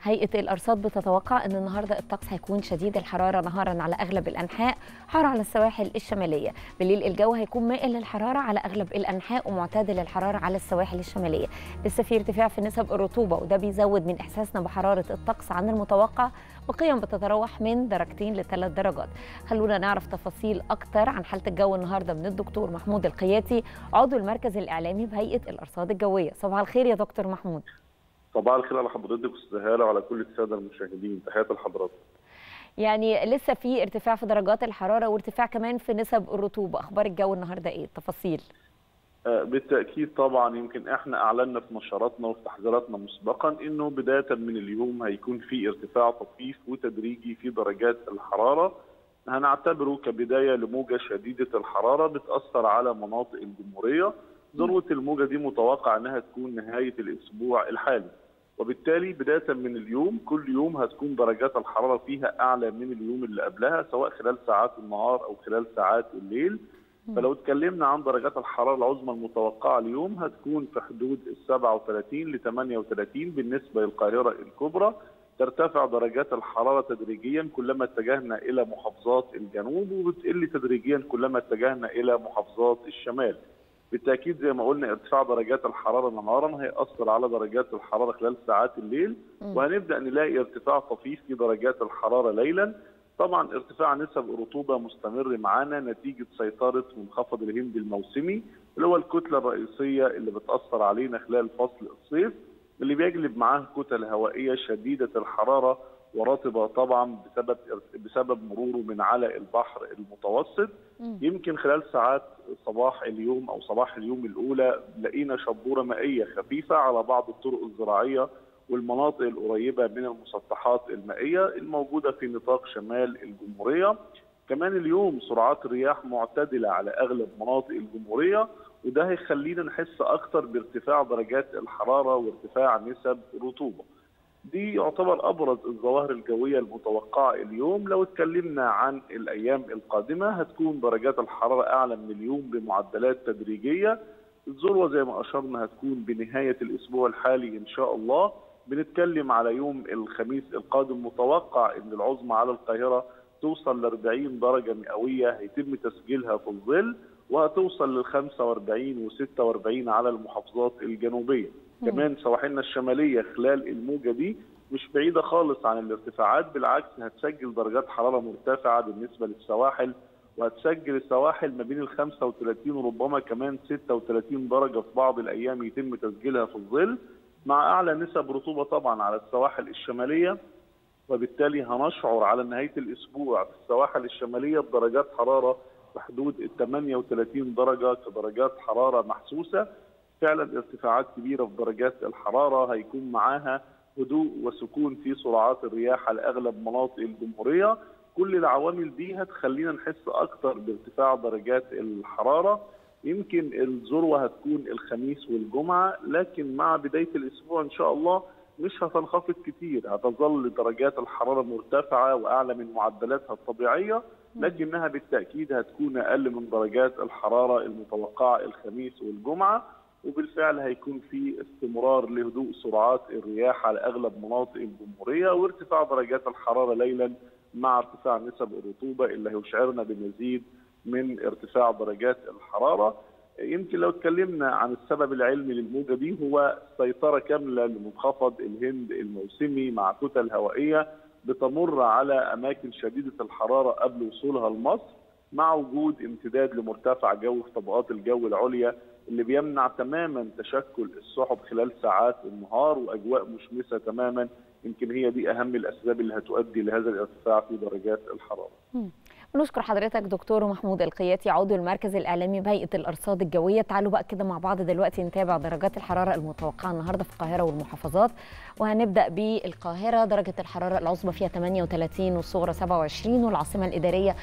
هيئة الأرصاد بتتوقع أن النهاردة الطقس هيكون شديد الحرارة نهارا على أغلب الأنحاء حار على السواحل الشمالية بالليل الجو هيكون مائل للحرارة على أغلب الأنحاء ومعتدل الحرارة على السواحل الشمالية لسه في ارتفاع في نسب الرطوبة وده بيزود من إحساسنا بحرارة الطقس عن المتوقع بقيم بتتراوح من درجتين لثلاث درجات خلونا نعرف تفاصيل أكتر عن حالة الجو النهاردة من الدكتور محمود القياتي عضو المركز الإعلامي بهيئة الأرصاد الجوية صباح الخير يا دكتور محمود صباح الخير على حضرتك استاذ هاله وعلى كل الساده المشاهدين تحياتي لحضرتك يعني لسه في ارتفاع في درجات الحراره وارتفاع كمان في نسب الرطوبه اخبار الجو النهارده ايه التفاصيل آه بالتاكيد طبعا يمكن احنا اعلنا في نشراتنا وفي تحذيراتنا مسبقا انه بدايه من اليوم هيكون في ارتفاع طفيف وتدريجي في درجات الحراره هنعتبره كبدايه لموجه شديده الحراره بتاثر على مناطق الجمهوريه ذروه الموجه دي متوقع انها تكون نهايه الاسبوع الحالي وبالتالي بدايه من اليوم كل يوم هتكون درجات الحراره فيها اعلى من اليوم اللي قبلها سواء خلال ساعات النهار او خلال ساعات الليل فلو اتكلمنا عن درجات الحراره العظمى المتوقعه اليوم هتكون في حدود ال 37 ل 38 بالنسبه للقاهره الكبرى ترتفع درجات الحراره تدريجيا كلما اتجهنا الى محافظات الجنوب وبتقل تدريجيا كلما اتجهنا الى محافظات الشمال. بالتاكيد زي ما قلنا ارتفاع درجات الحراره نهارا هياثر على درجات الحراره خلال ساعات الليل وهنبدا نلاقي ارتفاع طفيف في درجات الحراره ليلا طبعا ارتفاع نسب الرطوبه مستمر معانا نتيجه سيطره منخفض الهند الموسمي اللي هو الكتله الرئيسيه اللي بتاثر علينا خلال فصل الصيف اللي بيجلب معاه كتل هوائيه شديده الحراره ورطبه طبعا بسبب بسبب مروره من على البحر المتوسط يمكن خلال ساعات صباح اليوم او صباح اليوم الاولى لقينا شبوره مائيه خفيفه على بعض الطرق الزراعيه والمناطق القريبه من المسطحات المائيه الموجوده في نطاق شمال الجمهوريه كمان اليوم سرعات الرياح معتدله على اغلب مناطق الجمهوريه وده هيخلينا نحس اكثر بارتفاع درجات الحراره وارتفاع نسب الرطوبه دي يعتبر ابرز الظواهر الجويه المتوقعه اليوم لو اتكلمنا عن الايام القادمه هتكون درجات الحراره اعلى من اليوم بمعدلات تدريجيه الذروه زي ما اشرنا هتكون بنهايه الاسبوع الحالي ان شاء الله بنتكلم على يوم الخميس القادم متوقع ان العظمى على القاهره توصل ل 40 درجه مئويه هيتم تسجيلها في الظل وهتوصل لل 45 و 46 على المحافظات الجنوبيه كمان سواحلنا الشماليه خلال الموجه دي مش بعيده خالص عن الارتفاعات بالعكس هتسجل درجات حراره مرتفعه بالنسبه للسواحل وهتسجل السواحل ما بين ال 35 وربما كمان 36 درجه في بعض الايام يتم تسجيلها في الظل مع اعلى نسب رطوبه طبعا على السواحل الشماليه وبالتالي هنشعر على نهايه الاسبوع في السواحل الشماليه بدرجات حراره في حدود ال 38 درجه كدرجات حراره محسوسه فعلا ارتفاعات كبيره في درجات الحراره هيكون معاها هدوء وسكون في سرعات الرياح على اغلب مناطق الجمهوريه كل العوامل دي هتخلينا نحس اكتر بارتفاع درجات الحراره يمكن الذروه هتكون الخميس والجمعه لكن مع بدايه الاسبوع ان شاء الله مش هتنخفض كتير هتظل درجات الحراره مرتفعه واعلى من معدلاتها الطبيعيه لكنها بالتاكيد هتكون اقل من درجات الحراره المتوقعه الخميس والجمعه وبالفعل هيكون في استمرار لهدوء سرعات الرياح على اغلب مناطق الجمهوريه وارتفاع درجات الحراره ليلا مع ارتفاع نسب الرطوبه اللي هيشعرنا بمزيد من ارتفاع درجات الحراره. يمكن لو اتكلمنا عن السبب العلمي للموجه دي هو سيطره كامله لمنخفض الهند الموسمي مع كتل هوائيه بتمر على اماكن شديده الحراره قبل وصولها لمصر مع وجود امتداد لمرتفع جو في طبقات الجو العليا اللي بيمنع تماما تشكل السحب خلال ساعات النهار واجواء مشمسه تماما يمكن هي دي اهم الاسباب اللي هتؤدي لهذا الارتفاع في درجات الحراره. بنشكر حضرتك دكتور محمود القياتي عضو المركز الاعلامي بهيئه الارصاد الجويه تعالوا بقى كده مع بعض دلوقتي نتابع درجات الحراره المتوقعه النهارده في القاهره والمحافظات وهنبدا بالقاهره درجه الحراره العظمى فيها 38 والصغرى 27 والعاصمه الاداريه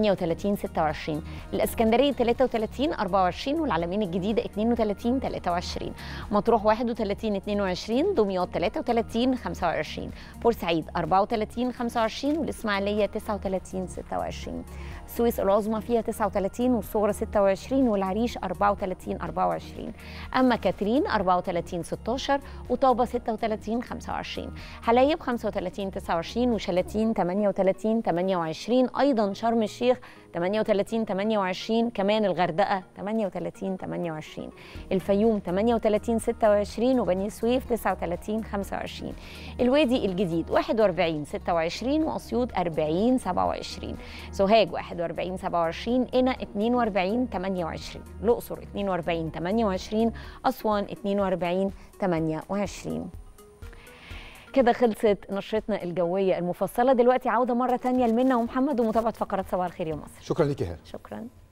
38 26 الاسكندريه 33 24 والعلمين الجديده 32 23 مطروح 31 22 دمياط 33 25 بورسعيد 34 25 والاسماعيليه 39 26 29 السويس العظمى فيها 39 والصغرى 26 والعريش 34 24 أما كاترين 34 16 وطابة 36 25 حلايب 35 29 وشلاتين 38 28 أيضا شرم الشيخ 38 28 كمان الغردقة 38 28 الفيوم 38 26 وبني سويف 39 25 الوادي الجديد 41 26 وأسيوط 40 27 سوهاج 41 27 قنا 42 28 الأقصر 42 28 أسوان 42 28 كده خلصت نشرتنا الجوية المفصلة دلوقتي عودة مرة تانية لمنى ومحمد ومتابعة فقرات صباح الخير يا مصر شكرا لك يا هاله شكرا